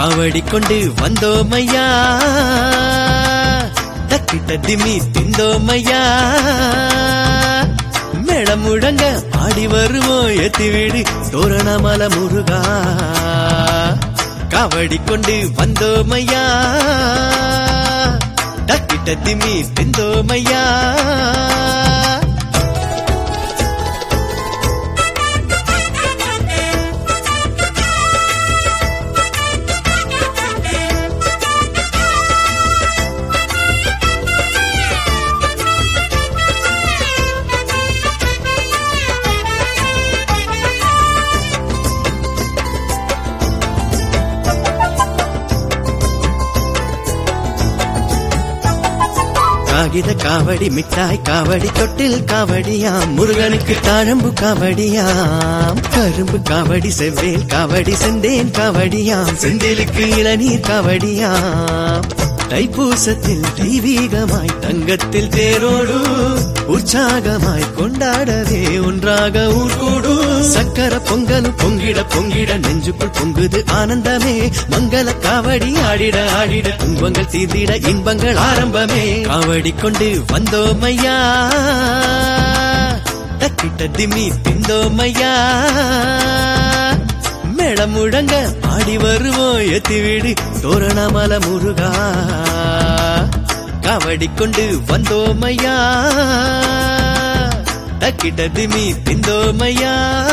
காவடி கொண்டு வந்தோமையா தக்கிட்ட திமி திந்தோமையா மேளம் முழங்க ஆடி வருவோம் எத்தி வீடு தோரணமல முருகா காவடி கொண்டு வந்தோமையா தக்கிட்ட திமி திந்தோமையா காகித காவடி மிட்டாய் காவடி தொட்டில் காவடியாம் முருகனுக்கு தாழம்பு காவடியாம் கரும்பு காவடி செவ்வேல் காவடி செந்தேன் காவடியாம் செந்திலுக்கு இளநீர் காவடியாம் தைப்பூசத்தில் தெய்வீகமாய் தங்கத்தில் தேரோடு உற்சாகமாய் கொண்டாடவே ஒன்றாக ஊர் கூடு சக்கர பொங்கலும் பொங்கிட பொங்கிட நெஞ்சுக்குள் பொங்குது ஆனந்தமே மங்கள காவடி ஆடிட ஆடிட துன்பங்கள் தீர்ந்திட இன்பங்கள் ஆரம்பமே காவடி கொண்டு வந்தோமையா தக்கிட்ட திமி திந்தோமையா மேளம் முழங்க ஆடி வருவோம் எத்தி வீடு தோரணமல முருகா காவடி கொண்டு வந்தோமையா தக்கிட்ட திமி திந்தோமையா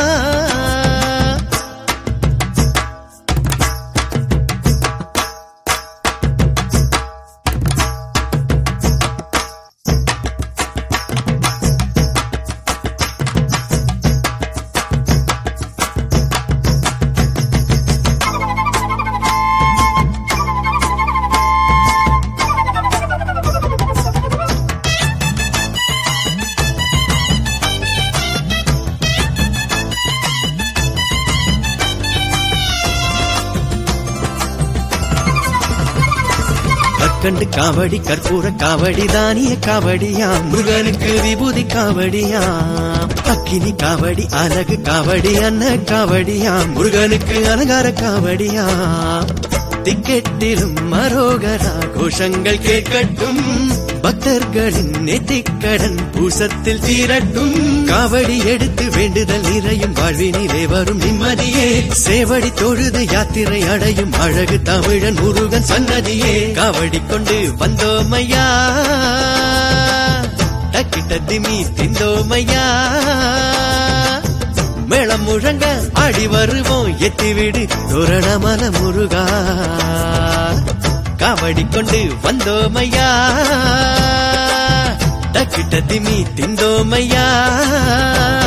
கற்கண்டு காவடி கற்பூர காவடி தானிய காவடியாம் முருகனுக்கு விபூதி காவடியாம் அக்கினி காவடி அழகு காவடி அன்ன காவடியாம் முருகனுக்கு அலங்கார காவடியாம் திக்கெட்டிலும் மரோகரா கோஷங்கள் கேட்கட்டும் பக்தர்களின் நெத்திக்கடன் பூசத்தில் தீரட்டும் காவடி எடுத்து வேண்டுதல் நிறையும் வாழ்வினிலே வரும் நிம்மதியே சேவடி தொழுது யாத்திரை அடையும் அழகு தமிழன் முருகன் சன்னதியே காவடி கொண்டு வந்தோமையா டக்கிட்ட திமி திந்தோமையா மேளம் முழங்க ஆடி வருவோம் எத்தி வீடு தோரணமல முருகா காவடி கொண்டு வந்தோமையா டக்கிட்ட திமி திந்தோமையா